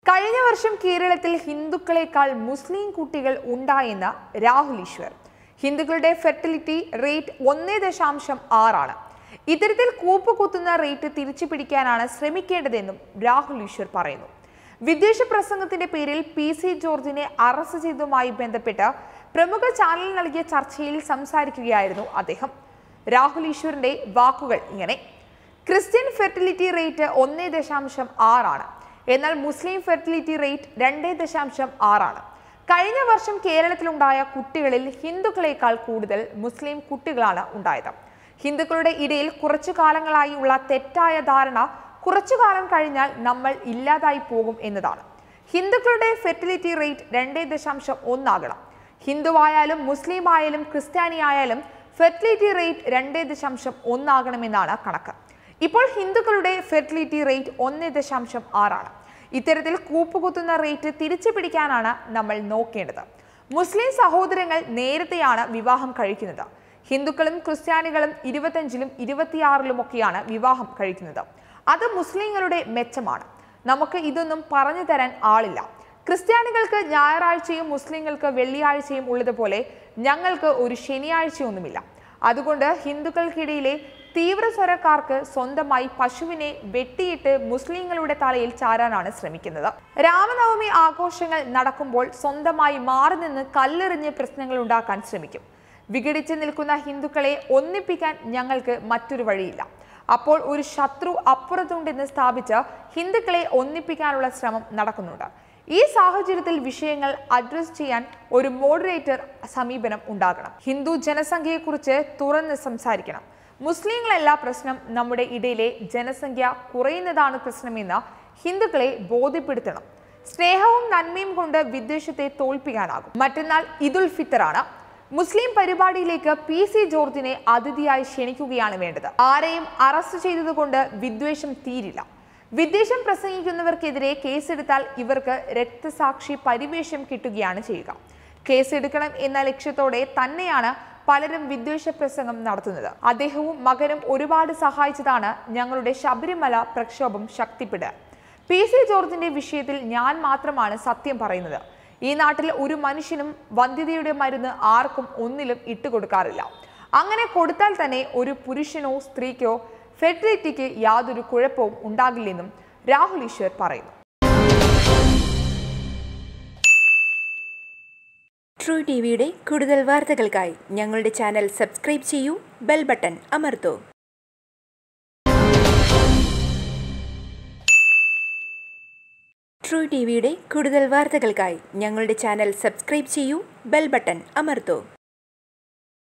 കഴിഞ്ഞ വർഷം കേരളത്തിൽ ഹിന്ദുക്കളെക്കാൾ മുസ്ലിം കുട്ടികൾ ഉണ്ടായെന്ന് രാഹുൽ ഈശ്വർ ഹിന്ദുക്കളുടെ ഫെർട്ടിലിറ്റി റേറ്റ് ഒന്നേ ദശാംശം ആറാണ് ഇത്തരത്തിൽ കൂപ്പ് കുത്തുന്ന റേറ്റ് തിരിച്ചു പിടിക്കാനാണ് ശ്രമിക്കേണ്ടതെന്നും രാഹുൽ ഈശ്വർ പറയുന്നു വിദ്വേഷ പ്രസംഗത്തിന്റെ പേരിൽ പി സി ജോർജിനെ അറസ്റ്റ് ചെയ്തതുമായി ബന്ധപ്പെട്ട് പ്രമുഖ ചാനൽ നൽകിയ ചർച്ചയിൽ സംസാരിക്കുകയായിരുന്നു അദ്ദേഹം രാഹുൽ ഈശ്വറിന്റെ വാക്കുകൾ ഇങ്ങനെ ക്രിസ്ത്യൻ ഫെർട്ടിലിറ്റി റേറ്റ് ഒന്നേ ദശാംശം ആറാണ് എന്നാൽ മുസ്ലിം ഫെർട്ടിലിറ്റി റേറ്റ് രണ്ടേ ദശാംശം ആറാണ് കഴിഞ്ഞ വർഷം കേരളത്തിലുണ്ടായ കുട്ടികളിൽ ഹിന്ദുക്കളെക്കാൾ കൂടുതൽ മുസ്ലിം കുട്ടികളാണ് ഉണ്ടായത് ഹിന്ദുക്കളുടെ ഇടയിൽ കുറച്ചു കാലങ്ങളായി ഉള്ള തെറ്റായ ധാരണ കുറച്ചു കാലം കഴിഞ്ഞാൽ നമ്മൾ ഇല്ലാതായി പോകും എന്നതാണ് ഹിന്ദുക്കളുടെ ഫെർട്ടിലിറ്റി റേറ്റ് രണ്ടേ ദശാംശം ഒന്നാകണം ഹിന്ദുവായാലും മുസ്ലിം ആയാലും ക്രിസ്ത്യാനി ആയാലും ഫെർട്ടിലിറ്റി റേറ്റ് രണ്ടേ ദശാംശം ഒന്നാകണമെന്നാണ് കണക്ക് ഇപ്പോൾ ഹിന്ദുക്കളുടെ ഫെർട്ടിലിറ്റി റേറ്റ് ഒന്ന് ദശാംശം ആറാണ് ഇത്തരത്തിൽ കൂപ്പുകുത്തുന്ന റേറ്റ് തിരിച്ചു പിടിക്കാനാണ് നമ്മൾ നോക്കേണ്ടത് മുസ്ലിം സഹോദരങ്ങൾ നേരത്തെയാണ് വിവാഹം കഴിക്കുന്നത് ഹിന്ദുക്കളും ക്രിസ്ത്യാനികളും ഇരുപത്തഞ്ചിലും ഇരുപത്തിയാറിലുമൊക്കെയാണ് വിവാഹം കഴിക്കുന്നത് അത് മുസ്ലിങ്ങളുടെ മെച്ചമാണ് നമുക്ക് ഇതൊന്നും പറഞ്ഞു തരാൻ ആളില്ല ക്രിസ്ത്യാനികൾക്ക് ഞായറാഴ്ചയും മുസ്ലിങ്ങൾക്ക് വെള്ളിയാഴ്ചയും ഉള്ളതുപോലെ ഞങ്ങൾക്ക് ഒരു ശനിയാഴ്ചയൊന്നുമില്ല അതുകൊണ്ട് ഹിന്ദുക്കൾക്കിടയിലെ തീവ്രസ്വരക്കാർക്ക് സ്വന്തമായി പശുവിനെ വെട്ടിയിട്ട് മുസ്ലിങ്ങളുടെ തലയിൽ ചാരാനാണ് ശ്രമിക്കുന്നത് രാമനവമി ആഘോഷങ്ങൾ നടക്കുമ്പോൾ സ്വന്തമായി മാറി നിന്ന് കല്ലെറിഞ്ഞ് പ്രശ്നങ്ങൾ ഉണ്ടാക്കാൻ ശ്രമിക്കും വിഘടിച്ച് നിൽക്കുന്ന ഹിന്ദുക്കളെ ഒന്നിപ്പിക്കാൻ ഞങ്ങൾക്ക് മറ്റൊരു വഴിയില്ല അപ്പോൾ ഒരു ശത്രു അപ്പുറത്തുണ്ടെന്ന് സ്ഥാപിച്ച് ഹിന്ദുക്കളെ ഒന്നിപ്പിക്കാനുള്ള ശ്രമം നടക്കുന്നുണ്ട് ഈ സാഹചര്യത്തിൽ വിഷയങ്ങൾ അഡ്രസ് ചെയ്യാൻ ഒരു മോഡറേറ്റർ സമീപനം ഉണ്ടാകണം ഹിന്ദു ജനസംഖ്യയെക്കുറിച്ച് തുറന്ന് സംസാരിക്കണം മുസ്ലിങ്ങളല്ല പ്രശ്നം നമ്മുടെ ഇടയിലെ ജനസംഖ്യ കുറയുന്നതാണ് പ്രശ്നമെന്ന് ഹിന്ദുക്കളെ ബോധ്യപ്പെടുത്തണം സ്നേഹവും നന്മയും കൊണ്ട് വിദ്വേഷത്തെ തോൽപ്പിക്കാനാകും മറ്റന്നാൾ ഇദുൽ ഫിത്തറാണ് മുസ്ലിം പരിപാടിയിലേക്ക് പി സി ജോർജിനെ അതിഥിയായി ക്ഷണിക്കുകയാണ് വേണ്ടത് ആരെയും അറസ്റ്റ് ചെയ്തതുകൊണ്ട് വിദ്വേഷം തീരില്ല വിദ്വേഷം പ്രസംഗിക്കുന്നവർക്കെതിരെ കേസെടുത്താൽ ഇവർക്ക് രക്തസാക്ഷി പരിവേഷം കിട്ടുകയാണ് ചെയ്യുക കേസെടുക്കണം എന്ന ലക്ഷ്യത്തോടെ തന്നെയാണ് പലരും വിദ്വേഷ പ്രസംഗം നടത്തുന്നത് അദ്ദേഹവും മകനും ഒരുപാട് സഹായിച്ചതാണ് ഞങ്ങളുടെ ശബരിമല പ്രക്ഷോഭം ശക്തിപ്പെടുക പി സി ജോർജിന്റെ വിഷയത്തിൽ ഞാൻ മാത്രമാണ് സത്യം പറയുന്നത് ഈ നാട്ടിൽ ഒരു മനുഷ്യനും വന്ധ്യതയുടെ മരുന്ന് ആർക്കും ഒന്നിലും ഇട്ടുകൊടുക്കാറില്ല അങ്ങനെ കൊടുത്താൽ തന്നെ ഒരു പുരുഷനോ സ്ത്രീക്കോ ഫെർട്ടിലിറ്റിക്ക് യാതൊരു കുഴപ്പവും ഉണ്ടാകില്ലെന്നും രാഹുൽ ഈശ്വർ പറയുന്നു ട്രൂ ടി വിയുടെ കൂടുതൽ വാർത്തകൾക്കായി ഞങ്ങളുടെ ചാനൽ സബ്സ്ക്രൈബ് ചെയ്യൂ ബെൽ ബട്ടൺ അമർത്തൂ ട്രൂ ടി വിയുടെ കൂടുതൽ വാർത്തകൾക്കായി ഞങ്ങളുടെ ചാനൽ സബ്സ്ക്രൈബ് ചെയ്യൂ ബെൽ ബട്ടൺ അമർത്തൂ